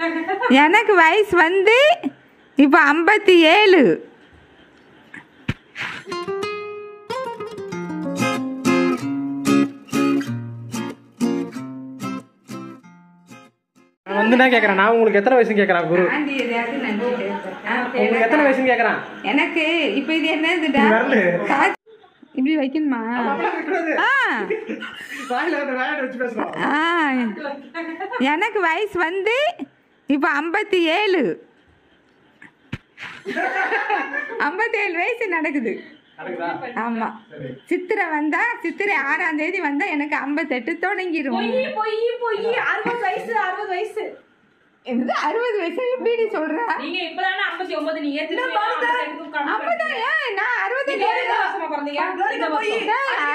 எனக்கு வயசு வந்து இப்போ ஐம்பத்தி ஏழு நான் வந்து என்ன கேட்குறேன் நான் உங்களுக்கு எத்தனை வயசுன்னு கேட்குறேன் குரு உங்களுக்கு எத்தனை வயசுன்னு கேட்குறேன் எனக்கு இப்போ இது என்னதுடா வரல. கா- இப்படி வைக்கணுமா ஆ வாயில வந்து வேலை வச்சு பேசுறோம் ஆ எனக்கு வயசு வந்து இப்போ ஐம்பத்தி ஏழு ஐம்பத்தேழு வயசு நடக்குது நடக்குதா ஆமா சித்திரை வந்தா சித்திரை ஆறாம் தேதி வந்தா எனக்கு ஐம்பத்தெட்டு தொடங்கிரும் பொய் பொய் பொய் அறுபது வயசு அறுபது வயசு என்னது அறுபது வயசு எப்படி சொல்ற நீங்க இப்பதானே ஐம்பத்தி ஒன்பது நீங்க திரும்பி ஐம்பத்தெட்டுக்கு கணக்கு அப்பதான் ஏன் நான் அறுபத்தஞ்சு நீங்க எந்த வருஷமா பிறந்தீங்க எந்த வருஷம்?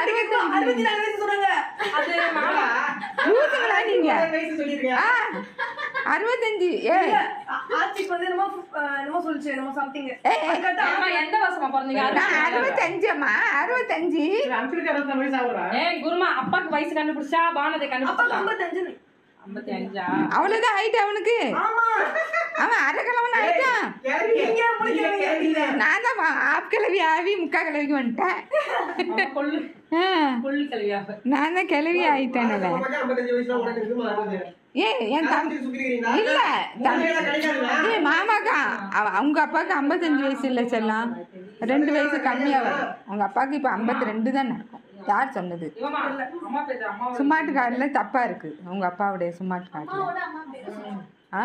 அது மாமா. லூசுங்களா நீங்க வயசு சொல்லிருக்கேன் ஆ, அறுபத்தஞ்சு ஏ ஆட்சிக்கு வந்து என்னமோ அஹ், என்னமோ சொல்லுச்சு என்னமோ சம்திங் மாமா, எந்த வருஷமா பிறந்தீங்க நான் அறுபத்தி அறுபத்தஞ்சுமா அறுபத்தஞ்சு அங்கிளுக்கு அறுபத்தாறு வயசு ஆகுறா ஏய் குருமா அப்பாக்கு வயசு கண்டுபிடிச்சா பானதை அப்பா கண்டுபிடிச்சா ஐம்பத்தஞ்சு ஐம்பத்தி அஞ்சா அவ்வளவுதான் ஆயிட்டு அவனுக்கு ஆமா அவன் அரை கிழவன் ஆயிட்டான் நீங்க முடிக்கிறீங்க நான் தான் ஆப் கிளவி ஆவி முக்கா கிளவிக்கு வந்துட்டேன் அவன் கொள்ளு ஆ, கொள்ளு கல்வியாக நான் தான் கிளவி ஆயிட்டேன்ல ஐம்பத்தஞ்சு வயசுல உனக்கு இருக்குமா அறுபது ஏ என் தம்பி சுத்திக்கிறீங்களா இல்ல தம்பி ஏ மாமாக்கா அவ- அவங்க அப்பாவுக்கு ஐம்பத்தஞ்சு வயசு இல்ல செல்லம் ரெண்டு வயசு கம்மியா வரும் அவங்க அப்பாவுக்கு இப்ப ஐம்பத்தி ரெண்டு தான் நடக்கும் யார் சொன்னது இவமா அம்மா பேரு அம்மா சும்மாட்டு கார்டுல தப்பா இருக்கு உங்க அப்பாவுடைய சும்மாட்டு கார்டுல ஆ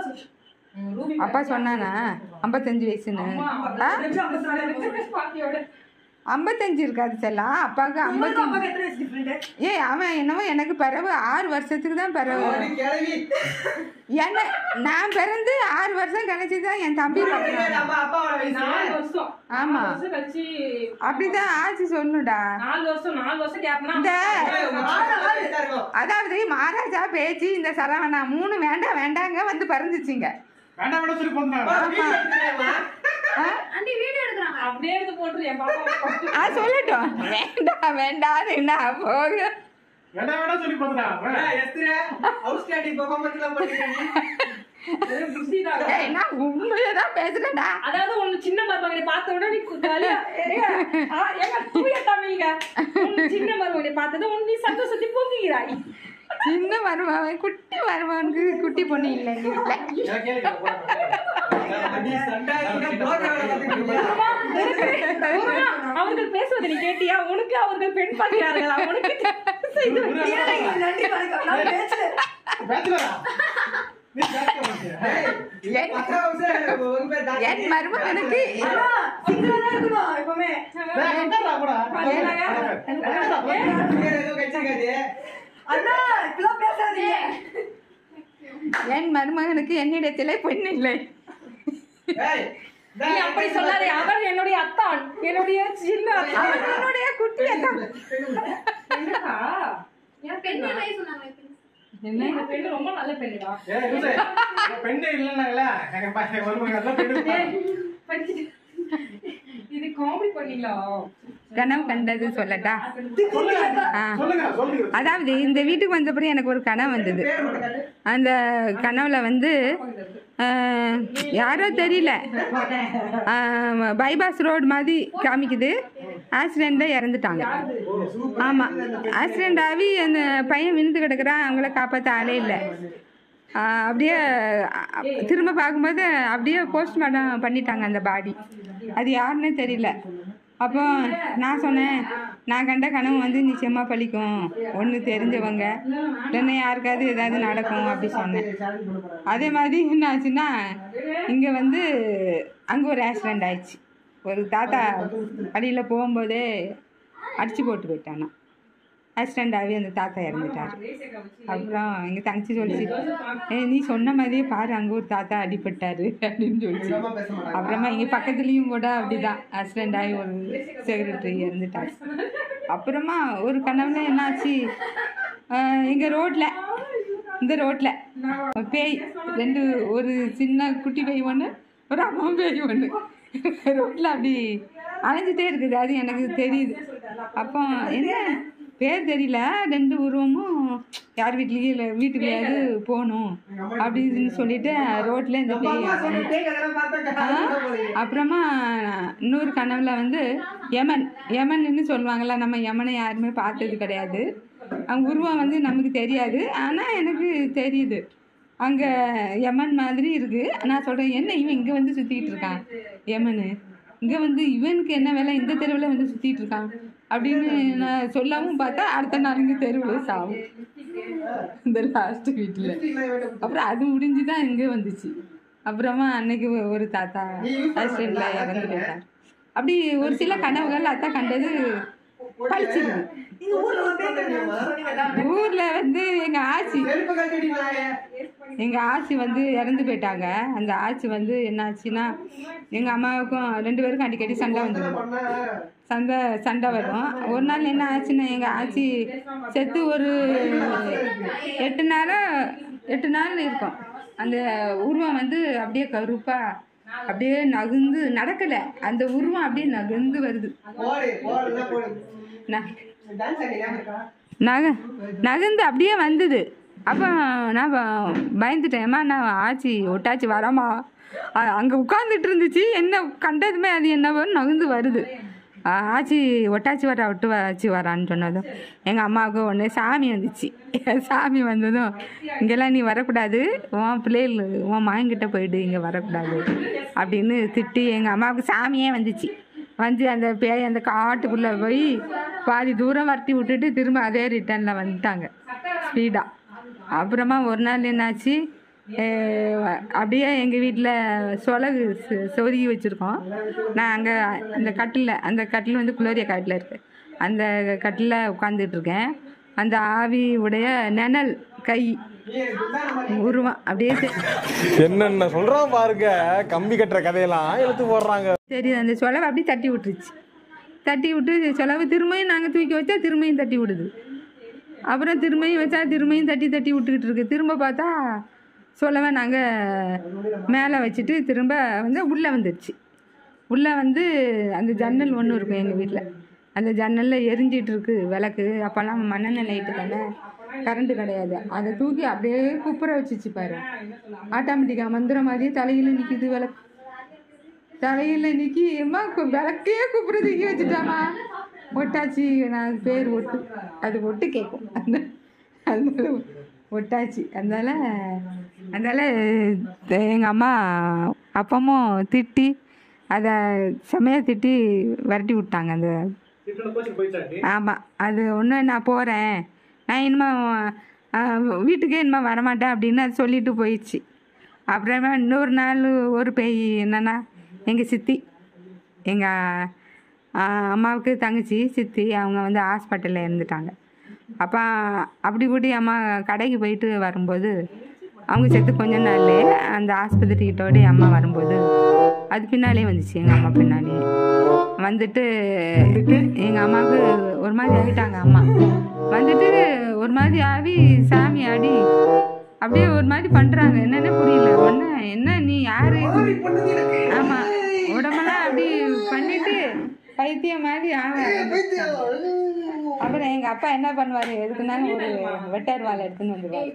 அப்பா சொன்னானா ஐம்பத்தஞ்சு வயசுன்னு ஆ பாட்டியோட ஐம்பத்தஞ்சு இருக்காது செல்லம் அப்பாவுக்கு ஐம்பத்தி அப்பாக்கு எத்தனை வயசு டிஃபரெண்ட் ஏ அவன் என்னவோ எனக்கு பிறகு ஆறு வருஷத்துக்கு தான் பிறகு கிளவி என்ன நான் பிறந்து ஆறு வருஷம் கழிச்சு தான் என் தம்பி பிறந்தான். நம்ம அப்பாவோட வயசு நாலு வருஷம் ஆமா. நாலு வருஷம் கழிச்சு அப்படிதான் ஆச்சு சொல்லுடா நாலு வருஷம் நாலு வருஷம் கேப்னா இந்த உங்க சின்ன வயசா இருக்கும். அதாவது மகாராஜா பேச்சு இந்த சரவணா மூணு வேண்டாம் வேண்டாங்க வந்து பறந்துச்சுங்க வேண்டாம் வேண்டாம் சொல்லி போந்தாங்க ஆமா. ஆ? அப்படியே எடுத்து போட்டுரு என் பாப்பா ஆ சொல்லட்டும் வேண்டாம் வேண்டாம் என்ன போக வேண்டாம் வேண்டாம் சொல்லி போந்தாங்க அவுட்ஸ்டாண்டிங் பெர்ஃபார்மன்ஸ் எல்லாம் பண்ணிருக்கீங்க புத்திதான் ஏய், நான் உண்மையை தான் பேசுறேன்டா அதாவது ஒண்ணு சின்ன மருமகனை பார்த்த உடனே நீ ஜாலியா, ஏங்க, ஆ, ஏங்க, தூய தமிழ்ங்க. உன் சின்ன மருமகனை பார்த்தது உன் நீ சந்தோஷத்தை பொங்குகிறாய் சின்ன மருமகன் குட்டி மருமகனுக்கு குட்டி பொண்ணு இல்லை எங்க வீட்டுல நான் கேளுங்க அடி சண்டை இங்க broker வேலை பார்த்துக்கிட்டு குருமா, அவர்கள் பேசுவதை நீ கேட்டியா உனக்கு அவர்கள் பெண் பார்க்கிறார்களா உனக்கு செய்து நன்றி வணக்கம் நான் பேசுறேன் பேச்சுலரா நீ பேச்சுலரா என்- பத்தாம் வருஷம் உங்க பேர் டாக்டர். என் மருமகனுக்கு ஆனா சிங்கிளா தான் இருக்கணும் எப்பவுமே டேய், உட்கார்றா கூட. பாத்தீங்களாங்க? உட்கார்றா, உட்கார்றா. ஏதோ கட்சிக்காது. அண்ணா இப்பெல்லாம் பேசாதீங்க என் மருமகனுக்கு என்னிடத்திலே பெண் இல்லை ஏய், நீ அப்படி சொல்லாதே அவர் என்னுடைய அத்தான் என்னுடைய சின்ன அத்தான் அவன் என்னுடைய குட்டி அதான் என்னக்கா? என்ன இந்த பெண்ணு ரொம்ப நல்ல பெண்ணுடா ஏய், லூசு. பெண்ணே இல்லைன்னாங்களா எங்க பையன் மருமகன் எல்லாம் பெண்ணு இருப்பாங்க. படிச்சுட்டு இது காமெடி பண்ணீங்களா கனவு கண்டது சொல்லட்டா சொல்லுங்க ஆ. சொல்லுங்க சொல்லுங்க அதாவது இந்த வீட்டுக்கு வந்தப்பறம் எனக்கு ஒரு கனவு வந்தது பேர் மட்டும் காட்டு. அந்த கனவுல வந்து ஆஹ், யாரோ தெரியல ஆஹ், பைபாஸ் ரோடு மாதிரி காமிக்குது ஆக்சிடெண்ட்டில் இறந்துட்டாங்க ஆமாம் ஆக்சிடெண்ட் ஆகி அந்த பையன் விழுந்து கிடக்குறான் அவங்கள காப்பாற்ற ஆளே இல்லை ஆஹ், அப்படியே அ- திரும்ப பார்க்கும்போது அப்படியே போஸ்ட்மார்ட்டம் பண்ணிட்டாங்க அந்த பாடி அது யாருன்னே தெரியல அப்போ நான் சொன்னேன் நான் கண்ட கனவு வந்து நிச்சயமாக பழிக்கும் ஒன்று தெரிஞ்சவங்க இல்லைன்னா யாருக்காவது ஏதாவது நடக்கும் அப்படி சொன்னேன் அதே மாதிரி என்ன ஆச்சுன்னா இங்கே வந்து அங்கே ஒரு ஆக்சிடெண்ட் ஆயிடுச்சு ஒரு தாத்தா வழியில் போகும்போதே அடிச்சு போட்டு போயிட்டானா ஆக்சிடெண்ட் ஆகி அந்த தாத்தா இறந்துட்டார் அப்புறம் எங்கள் தங்கச்சி சொல்லிச்சு ஏ நீ சொன்ன மாதிரியே பாரு அங்கே ஒரு தாத்தா அடிபட்டாரு அப்படின்னு சொல்லிச்சு அம்மா பேச மாட்டாங்க. அப்புறமா இங்கே பக்கத்துலேயும் கூட அப்படிதான் ஆக்சிடெண்ட் ஆகி ஒரு செக்ரட்டரி இறந்துட்டார் அப்புறமா ஒரு கனவுல என்னாச்சு எங்கள் ரோட்டில் இந்த ரோட்டில் பேய் ரெண்டு ஒரு சின்ன குட்டி பேய் ஒன்று ஒரு அம்மா பேய் ஒன்று ரோட்டில் அப்படி அலைஞ்சிட்டே இருக்குது அது எனக்கு தெரியுது அப்போ என்ன பேர் தெரியல ரெண்டு உருவமும் யார் வீட்லேயும் இல்லை வீட்டுக்குள்ளேயாவது போகணும் அப்படின்னு சொல்லிட்டு ரோட்டில் இந்த நம்ம பேய் அம்மா சொன்ன பேய் கதையெல்லாம் பார்த்தா ஆ, காரணம் போலயே. அப்புறமா இன்னொரு கனவுல வந்து யமன் யமன்னு சொல்லுவாங்கல்ல நம்ம யமனை யாருமே பார்த்தது கிடையாது அவங்க உருவம் வந்து நமக்கு தெரியாது ஆனால் எனக்கு தெரியுது அங்கே யமன் மாதிரி இருக்கு நான் சொல்கிறேன் என்ன இவன் இங்கே வந்து சுற்றிக்கிட்டு இருக்கான் யமனு இங்கே வந்து இவனுக்கு என்ன வேலை இந்த தெருவில் வந்து சுற்றிட்டு இருக்கான் அப்படின்னு நான் சொல்லவும் பார்த்தா அடுத்த நாள் இங்கே தெருவில் சாவும் இந்த லாஸ்ட் வீட்டில் அப்புறம் அது முடிஞ்சு தான் இங்கே வந்துச்சு அப்புறமா அன்னைக்கு ஒ- ஒரு தாத்தா ஆக்சிடென்ட்ல இறந்து போயிட்டார் அப்படி ஒரு சில கனவுகள் அத்தா கண்டது பழிச்சிருக்கு இந்த ஊர்ல ஒரு பேர் கண்டது சொன்னீங்கல்ல ஊர்ல வந்து எங்க ஆச்சி செருப்பு கழட்டிடி நாயே. எங்க ஆச்சி வந்து இறந்து போயிட்டாங்க அந்த ஆச்சி வந்து என்ன ஆச்சுன்னா எங்க அம்மாவுக்கும் ரெண்டு பேருக்கும் அடிக்கடி சண்டை வந்துடும் பண்ண, சண்டை சண்டை வரும் ஒரு நாள் என்ன ஆச்சுன்னா எங்கள் ஆச்சி செத்து ஒரு எட்டு நாளா எட்டு நாள் இருக்கும் அந்த உருவம் வந்து அப்படியே கருப்பாக அப்படியே நகுந்து நடக்கலை அந்த உருவம் அப்படியே நகர்ந்து வருது போடு, போடுன்னா போடு. ந டான்ஸ் ஆடி ஞாபகம் இருக்கா? நக நகர்ந்து அப்படியே வந்தது அப்போ நான் ப- பயந்துட்டேன் ஏம்மா நான் ஆச்சி ஒட்டாச்சி வரமா அங்கே உட்காந்துட்டு இருந்துச்சு என்ன கண்டதுமே அது என்னவோ நகர்ந்து வருது ஆ, ஆச்சி ஒட்டாச்சி வர ஒட்டு வச்சு வரான்னு சொன்னதும் எங்கள் அம்மாவுக்கு ஒன்று சாமி வந்துச்சு சாமி வந்ததும் இங்கெல்லாம் நீ வரக்கூடாது உன் பிள்ளைகள் உன் மகன்கிட்ட போயிடு இங்கே வரக்கூடாது அப்படின்னு திட்டி எங்கள் அம்மாவுக்கு சாமியே வந்துச்சு வந்து அந்த பேய் அந்த காட்டுக்குள்ளே போய் பாதி தூரம் வரட்டி விட்டுட்டு திரும்ப அதே ரிட்டர்னில் வந்துட்டாங்க ஸ்பீடாக அப்புறமா ஒரு நாள் என்னாச்சு அஹ் அப்படியே எங்கள் வீட்டில் சொலகு சொ- சொருகி வச்சுருக்கோம் நான் அங்கே அந்த கட்டில் அந்த கட்டில் வந்து குளோரியா காட்டில் இருக்குது அந்த கட்டில் உட்காந்துட்டு இருக்கேன் அந்த ஆவி உடைய நிழல் கை நீ இதுதான் நம்ம உருவம் அப்படியே தெ- என்னென்ன சொல்றான் பாருங்க கம்பி கட்டுற கதையெல்லாம் எடுத்து போடுறாங்க சரி அந்த சொலவை அப்படியே தட்டி விட்டுருச்சு தட்டி விட்டு சொலவை திரும்பியும் நாங்கள் தூக்கி வச்சா திரும்பியும் தட்டி விடுது அப்புறம் திரும்பியும் வச்சா திரும்பியும் தட்டி தட்டி விட்டுக்கிட்டு இருக்கு திரும்ப பார்த்தா சொலவை நாங்கள் மேலே வச்சுட்டு திரும்ப வந்து உள்ளே வந்துடுச்சு உள்ளே வந்து அந்த ஜன்னல் ஒன்று இருக்கும் எங்கள் வீட்டில் அந்த ஜன்னலில் எரிஞ்சிட்டு இருக்கு விளக்கு அப்போல்லாம் மண்ணெண்ணெய் லைட்டு தானே கரண்ட்டு கிடையாது அதை தூக்கி அப்படியே குப்புற வச்சுச்சு பாரு ஆட்டோமேட்டிக்காக மந்திரம் மாதிரியே தலையில் நிற்கிது விளக்கு தலையில் நிற்கி அம்மா கு- விளக்கே கூப்பிட தூக்கி வச்சுட்டாமா ஒட்டாச்சி நான் அது பேர் ஒட்டு அது ஒட்டு கேட்கும் அந்த அதனால ஒட்டாச்சி அதனால அதனால எங்கள் அம்மா அப்பமும் திட்டி அதை செமையாக திட்டி விரட்டி விட்டாங்க அந்த ஆமாம் அது ஒன்று நான் போகிறேன் நான் இனிமே அஹ், வீட்டுக்கே இனிமே வரமாட்டேன் அப்படின்னு அது சொல்லிட்டு போயிடுச்சு அப்புறமா இன்னொரு நாள் ஒரு பேய் என்னன்னா எங்கள் சித்தி எங்கள் அம்மாவுக்கு தங்கச்சி சித்தி அவங்க வந்து ஹாஸ்பிட்டலில் இருந்துட்டாங்க அப்போ அப்படி கூடி அம்மா கடைக்கு போயிட்டு வரும்போது அவங்க செத்து கொஞ்ச நாள்லே அந்த ஆஸ்பத்திரிக்கிட்டோடி அம்மா வரும்போது அது பின்னாலே வந்துச்சு எங்கள் அம்மா பின்னாலே வந்துட்டு எங்கள் அம்மாவுக்கு ஒரு மாதிரி ஆகிட்டாங்க அம்மா வந்துட்டு ஒரு மாதிரி ஆவி சாமி ஆடி அப்படியே ஒரு மாதிரி பண்ணுறாங்க என்னன்னே புரியல ஒன்று என்ன நீ யாரு ஆமாம் உடம்பெல்லாம் அப்படி பண்ணிட்டு பைத்தியம் மாதிரி ஆக அப்புறம் எங்கள் அப்பா என்ன பண்ணுவார் எதுக்குனாலும் ஒரு வெட்டர் வாழை எடுத்துன்னு வந்துருவார்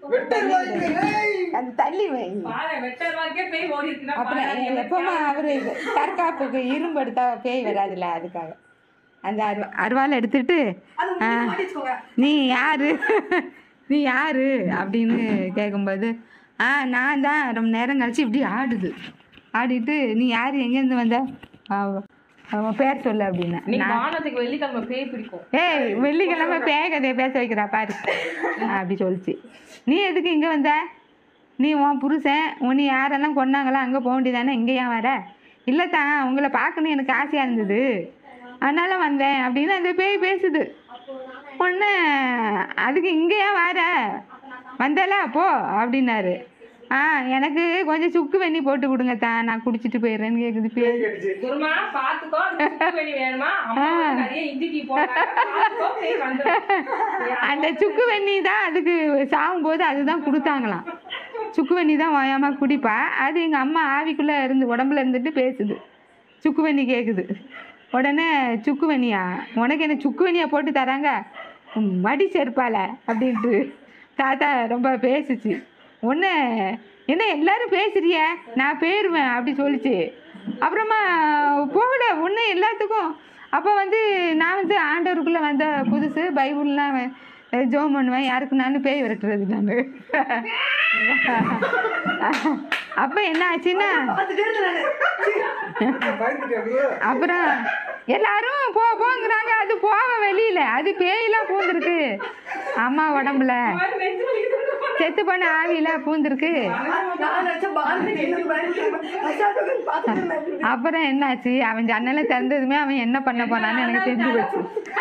அது தள்ளி வை பாரு, வெட்டர் வாக்கே பேய் ஓடி இருக்குன்னா அப்புறம் பாரு. எப்பவுமே அவரு தற்காப்புக்கு இரும்பு எடுத்தா பேய் வராதுல்ல அதுக்காக அந்த அரு அருவாள் எடுத்துட்டு அது ஆ, முடிஞ்சு மாட்டிச்சுக்கோங்க நீ யாரு நீ யாரு அப்படின்னு கேட்கும்போது ஆ நான் தான் ரொம்ப நேரம் கழிச்சு இப்படி ஆடுது ஆடிட்டு நீ யார் எங்கேருந்து வந்த அவ- அவன் பேர் சொல்லு அப்படின்னு நீ நான் வானத்துக்கு வெள்ளிக்கிழமை பேய் பிடிக்கும் ஏய் வெள்ளிக்கிழமை பேய் கதையை பேச வைக்கிறா பாரு அப்படி சொல்லிச்சு நீ எதுக்கு இங்கே வந்த நீ உன் புருஷன் உன் நீ யாரெல்லாம் கொன்னாங்களோ அங்கே போக வேண்டியதானே இங்கே ஏன் வர இல்லை தான் உங்களை பார்க்கணும் எனக்கு ஆசையாக இருந்தது அதனால வந்தேன் அப்படின்னு அந்த பேய் பேசுது ஒன்று அதுக்கு இங்கே ஏன் வர வந்தல போ அப்படின்னாரு ஆ எனக்கு கொஞ்சம் சுக்கு வெண்ணி போட்டு கொடுங்க தான் நான் குடிச்சிட்டு போயிடுறேன்னு கேட்குது பேய் குருமா பாத்துக்கோ அந்த சுக்கு வெண்ணி வேணுமா அம்மா வந்து நிறைய இஞ்சி டீ போட்டாங்க பாத்துக்கோ பேய் வந்துடும் அந்த சுக்கு வெண்ணி தான் அதுக்கு சாகும்போது அதுதான் கொடுத்தாங்களாம் சுக்கு வெண்ணி தான் ஓயாம குடிப்பா அது எங்கள் அம்மா ஆவிக்குள்ளே இருந்து உடம்புல இருந்துட்டு பேசுது சுக்கு வெண்ணி கேட்குது உடனே சுக்கு வெண்ணியா உனக்கு என்ன சுக்கு வெண்ணியா போட்டு தராங்க மடி செருப்பால அப்படின்ட்டு தாத்தா ரொம்ப பேசுச்சு ஒன்று என்ன எல்லாரும் பேசுறிய நான் போயிடுவேன் அப்படி சொல்லிச்சு அப்புறமா போகல ஒன்று எல்லாத்துக்கும் அப்போ வந்து நான் வந்து ஆண்டவருக்குள்ளே வந்த புதுசு பைபிள்லாம் ஜோம் பண்ணுவேன் யாருக்குனாலும் பேய் விரட்டுறது நான் அப்போ என்ன ஆச்சுன்னா பார்த்துட்டே இருந்தேன் நானு. பயந்துட்டேன் bro. அப்புறம் எல்லாரும் போ போங்கிறாங்க அது போக வெளியில அது பேயெல்லாம் பூந்துருக்கு அம்மா உடம்புல நெஞ்சு வலிக்குது. செத்து போன ஆவியெல்லாம் பூந்துருக்கு நான் நினைச்சேன் பாரதி எனக்கு பயந்துட்டேன். அசால்ட்டா பார்த்துட்டு இருந்தேன். அப்புறம் என்னாச்சு அவன் ஜன்னலை திறந்ததுமே அவன் என்ன பண்ண போனான்னு எனக்கு தெரிஞ்சு போச்சு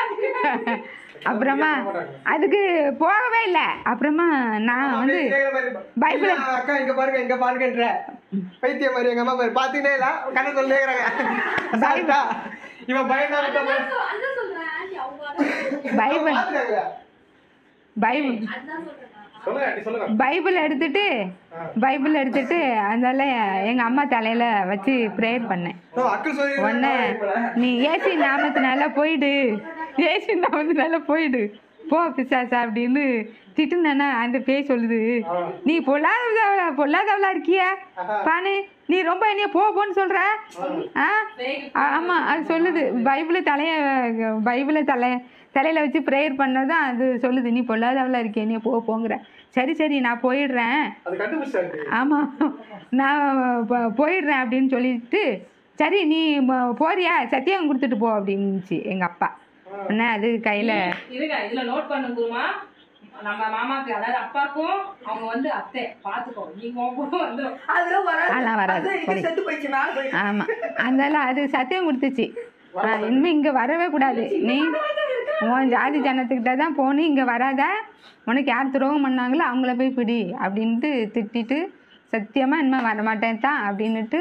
அப்புறமா அதுக்கு போகவே இல்லை அப்புறமா நான் வந்து கேக்குற மாதிரி பா- பைபிள இல்ல, அக்கா இங்க பாருங்க இங்க பாருங்கன்ற பைத்திய மாதிரி எங்க அம்மா பாரு பாத்தீங்களே இல்ல கதை சொல்லி கேக்குறாங்க இவன் பயந்தா விட்டா பாரு. அதான் சொல்றேன் ஆண்டி அவங்க பைபிள் பாத்துட்டாங்க. பைபிள் அதான் சொல்றேன் சொல்லுங்க ஆண்டி, சொல்லுங்க பைபிள் எடுத்துட்டு பைபிள் எடுத்துட்டு அதனால எங்க அம்மா தலையில வச்சு ப்ரேயர் பண்ணேன் ஓ, அக்கு சொல்லி உடனே நீ ஏசி நாமத்தினால போயிடு ஏசி நாமத்தினால போயிடு போ பிசாசா அப்படின்னு திட்டுனா அந்த பேய் சொல்லுது நீ பொல்லாதவளா பொல்லாதவளா இருக்கியா பானு நீ ரொம்ப என்னைய போ போன்னு சொல்ற ஆ ஆமா அது சொல்லுது பைபிளை தலைய பைபிளை தலை தலையில வச்சு ப்ரேயர் பண்ணதான் அது சொல்லுது நீ பொல்லாதவளா இருக்கியா நீ போ போங்கிற சரி சரி நான் போயிடுறேன் அது கண்டுபிடிச்சாரு ஆமாம் நான் போ- போயிடுறேன் அப்படின்னு சொல்லிட்டு சரி நீ ம- போறியா சத்தியம் கொடுத்துட்டு போ அப்படின்னுச்சு எங்கள் அப்பா உடனே அது கையில் இருங்க இதுல நோட் பண்ண குருமா நம்ம மாமாக்கு அதாவது அப்பாக்கும் அவங்க வந்து அத்தை பாத்துக்கோ நீங்க உங்க வந்துடும் அதெல்லாம் வராது. அதெல்லாம் வராது. அதான் எனக்கு செத்து போயிடுச்சு, மேல போயிடுச்சு. ஆமாம் அதனால அது சத்தியம் கொடுத்துச்சு நான் இனிமேல் இங்கே வரவே கூடாது நீ உன் ஜாதி ஜனத்துக்கிட்ட தான் போகணும் இங்கே வராத உனக்கு யார் துரோகம் பண்ணாங்களோ அவங்கள போய் பிடி அப்படின்ட்டு திட்டிட்டு சத்தியமாக இனிமேல் வரமாட்டேன் தான் அப்படின்னுட்டு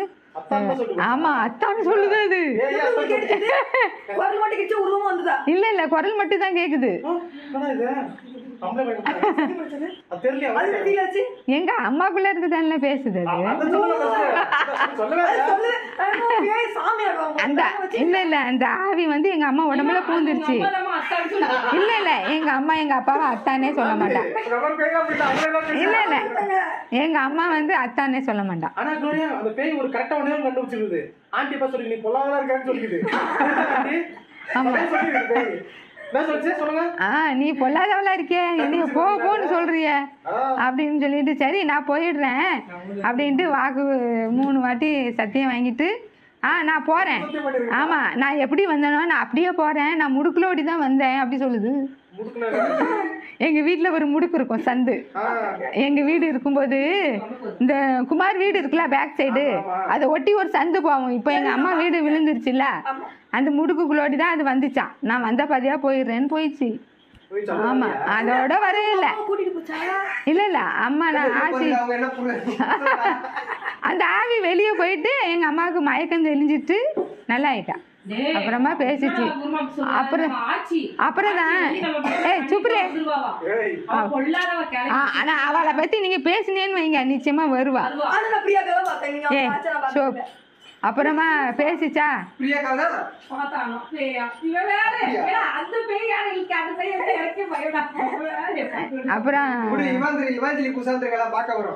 ஆமாம் அத்தான்னு சொல்லுது அது உருவம் கேட்டுச்சு. குரல் மட்டும் கேட்டுச்சு, உருவம் வந்துதா? இல்லை இல்லை குரல் மட்டும் தான் கேட்குது என்னடா இது கம்ப்ளைண்ட் பண்ணிட்டாங்க அது தெரியலையா அது அவனுக்கு? feel ஆச்சு. எங்க அம்மாக்குள்ள இருக்குதான்ல பேசுது அது அதை சொல்லுங்க first. சொல்லவே அது இல்லையா? சொல்லு. ஆமா, பேய் சாமி ஆடுவாங்க. அந்த இல்ல இல்ல அந்த ஆவி வந்து எங்க அம்மா உடம்புல பூந்துருச்சு நம்ம அத்தான்னு சொல்லி இல்ல இல்ல எங்க அம்மா எங்க அப்பாவை அத்தானே சொல்ல மாட்டான் ரப்பர் பேய் அப்படின்ட்டு அவங்களே எல்லாம் பேசுறாங்க. இல்ல இல்ல எங்க அம்மா வந்து அத்தானே சொல்ல மாட்டான் ஆனா குளோரியா அந்த பேய் ஒரு கரெக்டா ஒண்ணே ஒண்ணு கண்டுபிடிச்சிருது ஆண்டி இப்ப சொல்லி நீ பொல்லாதா இருக்கான்னு சொல்லிக்குது ஆண்டி அப்படியே சொல்லிடுது பேய் என்ன சொல்லுச்சு சொல்லுங்க ஆ நீ பொல்லாதவளா இருக்கிய என்னைய போ போன்னு சொல்றிய அப்படின்னு சொல்லிட்டு சரி நான் போயிடுறேன் அப்படின்ட்டு வாக்கு மூணு வாட்டி சத்தியம் வாங்கிட்டு ஆ நான் போறேன் ஆமா நான் எப்படி வந்தேனோ நான் அப்படியே போறேன் நான் முடுக்குலோடி தான் வந்தேன் அப்படி சொல்லுது முடுக்குனாரு எங்க வீட்ல ஒரு முடுக்கு இருக்கும் சந்து எங்க வீடு இருக்கும்போது இந்த குமார் வீடு இருக்குல்ல பேக் சைடு அதை ஒட்டி ஒரு சந்து போவோம் இப்போ எங்க அம்மா வீடு விழுந்துருச்சுல்ல அந்த முடுக்குக்குள்ளோடி தான் அது வந்துச்சான் நான் வந்த பாதியா போயிடுறேன்னு போயிடுச்சு போய் சொல்ல ஆமா அதோட வரவே இல்லை கூட்டிட்டு போச்சா இல்ல இல்ல அம்மா நான் ஆசி அவங்க என்ன புரியுது அந்த ஆவி வெளியே போயிட்டு எங்க அம்மாவுக்கு மயக்கம் தெளிஞ்சிட்டு நல்லா ஆயிட்டா டேய், அப்புறமா பேசிச்சு குருமா சொல்லுவாங்க, அப்புறம் நம்ம ஆச்சி அப்புறம் தான் ஆச்சி வந்து நம்ம ஏய் சுப்ரே வந்துருவாவா? ஏய் அவ பொல்லாதவ கிளம்பி ஆ, ஆனா அவளை பத்தி நீங்க பேசுனேன்னு வைங்க நிச்சயமா வருவா வருவா. ஆனா நான் பிரியாக்காவை பார்த்தேன் நீங்க ஏ அவங்க ஆச்சா நான் சோ பார்த்ததில்ல. அப்புறமா பேசிச்சா பிரியாக்கா தான் பார்த்தானோ, பேயா. இவன் வேற, ஏடா, அந்த பேய் யாரு இருக்கு? அந்த பேய் வந்து எனக்கே பயம்டா. இவன் வேற. அப்புறம் இப்படி இவாந்திரி இவாஞ்சலி குசாந்திரிகளா பார்க்க வரும்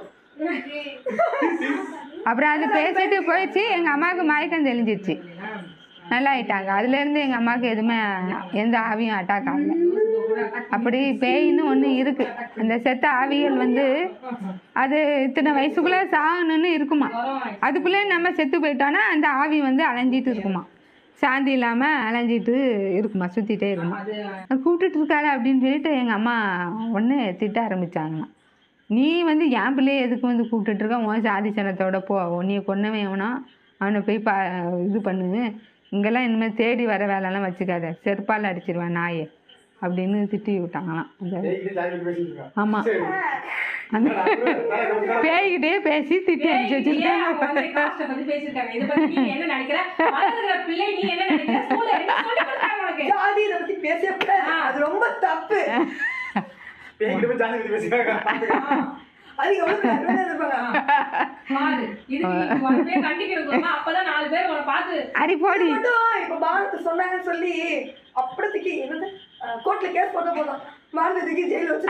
அப்புறம் அது பேசிட்டு போயிடுச்சு எங்க அம்மாவுக்கு மயக்கம் தெளிஞ்சிருச்சு நல்லா ஆயிட்டாங்க அதுல இருந்து எங்க அம்மாவுக்கு எதுவுமே எந்த ஆவியும் அட்டாக் ஆகல அப்படி பேயின்னு ஒன்று இருக்கு அந்த செத்த ஆவிகள் வந்து அது இத்தனை வயசுக்குள்ள சாகணும்னு இருக்குமா அதுக்குள்ளே நம்ம செத்து போயிட்டோன்னா அந்த ஆவி வந்து அலைஞ்சிட்டு இருக்குமா சாந்தி இல்லாமல் அலைஞ்சிட்டு இருக்குமா சுற்றிட்டே இருக்குமா அது கூப்பிட்டுட்டு இருக்காளே அப்படின்னு சொல்லிட்டு எங்கள் அம்மா ஒன்று திட்ட ஆரம்பிச்சாங்களாம் நீ வந்து என் பிள்ளைய எதுக்கு வந்து கூப்பிட்டுட்டு இருக்க உன் சாதி சனத்தோட போ உன்னைய கொன்னவன் எவனோ அவனை போய் பா இது பண்ணு இங்கெல்லாம் இனிமேல் தேடி வர வேலைலாம் வச்சுக்காத செருப்பால் அடிச்சிருவேன் நாயை அப்படின்னு திட்டி விட்டாங்களாம் அந்த ஏய் இது ஜாலி பேசிட்டு இருக்கா ஆமாம் சரி அந்த பேய்கிட்டே பேசி திட்டி அடிச்சு பேய், நீ ஏன் வச்சிருக்காங்க அவங்க வந்து caste அ பத்தி பேசியிருக்காங்க. இதை பத்தி நீ என்ன நினைக்கிற? வளர்கிற பிள்ளை நீ என்ன நினைக்கிற? school ல என்ன சொல்லிக் கொடுத்தாங்க உனக்கு? ஜாதி இதை பத்தி பேசவே கூடாது. அது ரொம்ப தப்பு பேய் கிட்ட போய் ஜாலி பத்தி பேசிட்டாங்க அது எவ்வளவு கடுமையா இருப்பாங்க பாரு, இதுக்கு நீ உடனே கண்டிக்கணும் குருமா. அப்பதான் நாலு பேர் உன்னை பார்த்து அடி போடி மட்டும் இப்ப பாரத் சொன்னாங்கன்னு சொல்லி அப்படித்துக்கு என்னது கோர்ட்ல கேஸ் போட்ட போதும் மாறுனதுக்கு ஜெயில வச்சு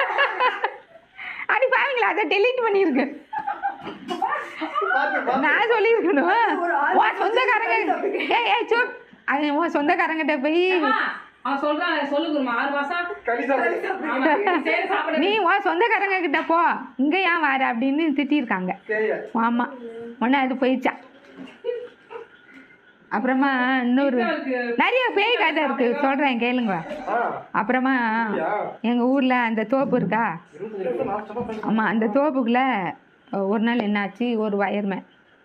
அடி பாவீங்களா அதை டெலீட் பண்ணியிருக்கு பார்த்து பார்த்து நான் சொல்லியிருக்கணும் ஒரு ஆறு உன் சொந்தக்காரங்க ஏய் ஏய் சூப் அது உன் சொந்தக்காரங்கிட்ட போய் அம்மா, அவன் சொல்றான் சொல்லு குருமா ஆறு மாசம் களி சாப்பிடு ஆமா, சரி சாப்பிட நீ உன் சொந்தக்காரங்க கிட்ட போ இங்க ஏன் வார அப்படின்னு திட்டியிருக்காங்க சரியா ஆமா உடனே அது போயிடுச்சா அப்புறமா இன்னொரு நிறைய பேய் கதை இருக்கு சொல்றேன் கேளுங்க ஆ அப்புறமா எங்க ஊர்ல அந்த தோப்பு இருக்கா இருபத்தஞ்சு நிமிஷம் நான் சும்மா பேச ஆமா அந்த தோப்புக்குள்ள ஒரு நாள் என்னாச்சு ஒரு வயர்மேன்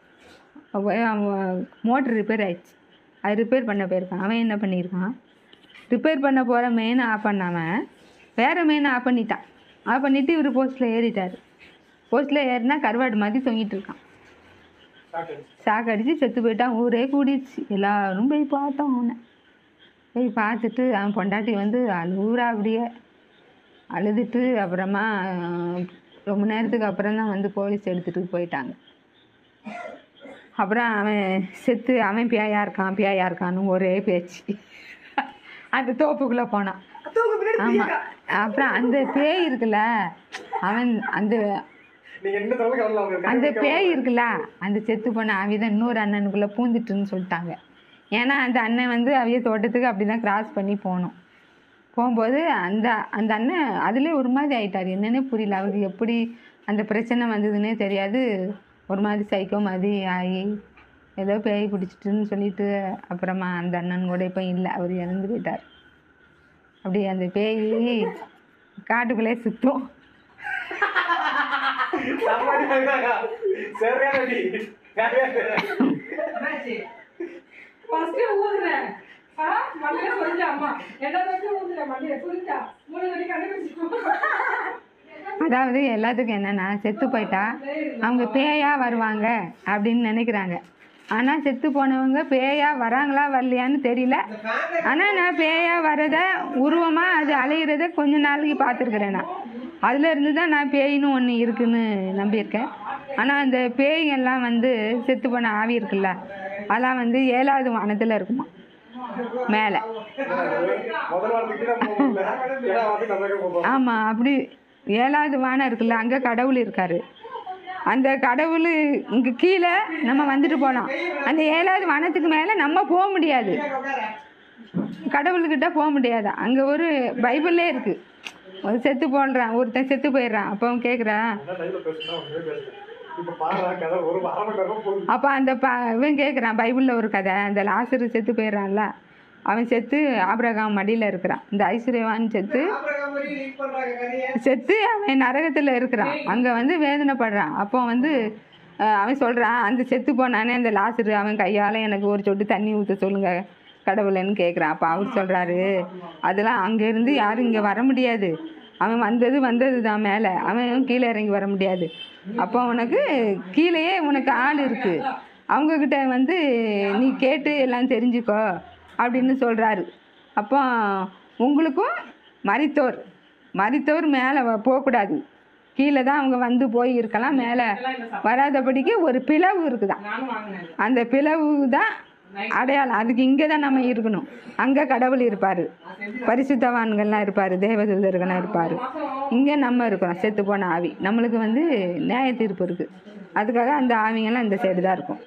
மோட்ரு ரிப்பேர் ஆயிடுச்சு அது ரிப்பேர் பண்ண போயிருக்கான் அவன் என்ன பண்ணியிருக்கான் ரிப்பேர் பண்ண போகிற மெயினை ஆஃப் பண்ணாமல் வேறு மெயினை ஆஃப் பண்ணிட்டான் ஆஃப் பண்ணிவிட்டு இவர் போஸ்ட்டில் ஏறிட்டார் போஸ்ட்டில் ஏறினா கருவாடு மாதிரி தொங்கிட்டு இருக்கான் சாப்பிடு சாக்கடிச்சு செத்து போயிட்டான் ஊரே கூடிடுச்சு எல்லாரும் போய் பார்த்தோம் அவனை போய் பார்த்துட்டு அவன் பொண்டாட்டி வந்து அழுவுறா அப்படியே அழுதுட்டு அப்புறமா அஹ், ரொம்ப நேரத்துக்கு அப்புறம் தான் வந்து போலீஸ் எடுத்துகிட்டு போயிட்டாங்க அப்புறம் அவன் செத்து அவன் பியாயா இருக்கான் பியாயா இருக்கான்னு ஒரே பேச்சு அந்த தோப்புக்குள்ளே போனான் தூக்கு பின்னாடி ஆமாம் அப்புறம் அந்த பேய் இருக்குல்ல அவன் அந்த நீங்க என்ன தடவை கவலை அவங்க அந்த பேய் இருக்குல்ல அந்த செத்து போன அவிதான் இன்னொரு அண்ணனுக்குள்ளே பூந்துட்டுன்னு சொல்லிட்டாங்க ஏன்னா அந்த அண்ணன் வந்து அவிய தோட்டத்துக்கு அப்படி தான் கிராஸ் பண்ணி போகணும் போகும்போது அந்த அந்த அண்ணன் அதுலேயே ஒரு மாதிரி ஆயிட்டார் என்னன்னே புரியல அவருக்கு எப்படி அந்த பிரச்சனை வந்ததுன்னே தெரியாது ஒரு மாதிரி சைக்கோ மாதிரி ஆகி ஏதோ பேய் பிடிச்சிட்டுன்னு சொல்லிட்டு அப்புறமா அந்த அண்ணன் கூட இப்போ இல்லை அவர் இறந்து போயிட்டார் அப்படி அந்த பேய் காட்டுக்குள்ளே சுற்றும் சாப்பாடு வாங்கினாங்க. சரியான அடி. ஃபர்ஸ்ட் ஊதுறேன் ஆ மண்ணில சொல்லிட்டா அம்மா ரெண்டாவது ஊதுறேன் மண்ணில சொல்லிட்டா மூணு வரை கண்டுபிடிச்சிக்கோ அதாவது எல்லாத்துக்கும் என்னன்னா செத்து போயிட்டா அவங்க பேயா வருவாங்க அப்படின்னு நினைக்கிறாங்க ஆனால் செத்து போனவங்க பேயா வராங்களா வரலையான்னு தெரியல ஆனால் நான் பேயா வரத உருவமாக அது அலையிறத கொஞ்ச நாளைக்கு பார்த்துருக்குறேன் நான் அதுல இருந்து தான் நான் பேயின்னு ஒன்று இருக்குன்னு நம்பியிருக்கேன் ஆனால் அந்த பேய்கள்லாம் வந்து செத்து போன ஆவி இருக்குல்ல அதெல்லாம் வந்து ஏழாவது வானத்தில் இருக்குமா மேலே முதல் வாரத்துக்கு தான் போக முடியல. ஏழாம் வாரத்துக்கு நம்ம எங்க போக ஆமாம் அப்படி ஏழாவது வானம் இருக்குல்ல அங்கே கடவுள் இருக்காரு அந்த கடவுள் இங்கே கீழே நம்ம வந்துட்டு போகலாம் அந்த ஏழாவது வானத்துக்கு மேலே நம்ம போக முடியாது கடவுள்கிட்ட போக முடியாது அங்கே ஒரு பைபிளே இருக்கு ஒரு செத்து போடுறான் ஒருத்தன் செத்து போயிடுறான் அப்போ அவன் கேட்குறான் அதான் லைவ்ல பேசுனா ஒண்ணுமே பேசல. இப்ப பாருடா கதை ஒரு அரை மணி நேரம் போகுது. அப்போ அந்த ப இவன் கேட்குறான் பைபிளில் ஒரு கதை அந்த லாசரு செத்து போயிடுறான்ல அவன் செத்து ஆபிரகாம் மடியில் இருக்கிறான் இந்த ஐஸ்வர்யவான் செத்து செத்து அவன் நரகத்தில் இருக்கிறான் அங்கே வந்து வேதனைப்படுறான் அப்போ வந்து அஹ், அவன் சொல்கிறான் அந்த செத்து போனானே அந்த லாசரு அவன் கையால் எனக்கு ஒரு சொட்டு தண்ணி ஊற்ற சொல்லுங்க கடவுளைன்னு கேட்குறான் அப்போ அவர் சொல்கிறாரு அதெல்லாம் அங்கேருந்து யாரும் இங்கே வர முடியாது அவன் வந்தது வந்தது தான் மேலே அவன் கீழே இறங்கி வர முடியாது அப்போ உனக்கு கீழேயே உனக்கு ஆள் இருக்குது அவங்கக்கிட்ட வந்து நீ கேட்டு எல்லாம் தெரிஞ்சுக்கோ அப்படின்னு சொல்கிறாரு அப்போ உங்களுக்கும் மரித்தோர் மரித்தோர் மேலே போகக்கூடாது கீழே தான் அவங்க வந்து போய் இருக்கலாம் மேலே வராதபடிக்கு ஒரு பிளவு இருக்குதான் நானும் வாங்கினேன் அந்த பிளவு தான் அடையாளம் அதுக்கு இங்கே தான் நம்ம இருக்கணும் அங்கே கடவுள் இருப்பார் பரிசுத்தவான்கள்லாம் இருப்பார் தேவதூதர்கள்லாம் இருப்பார் இங்கே நம்ம இருக்கிறோம் செத்து போன ஆவி நம்மளுக்கு வந்து நியாய தீர்ப்பு இருக்குது அதுக்காக அந்த ஆவிங்கெல்லாம் இந்த சைடு தான் இருக்கும்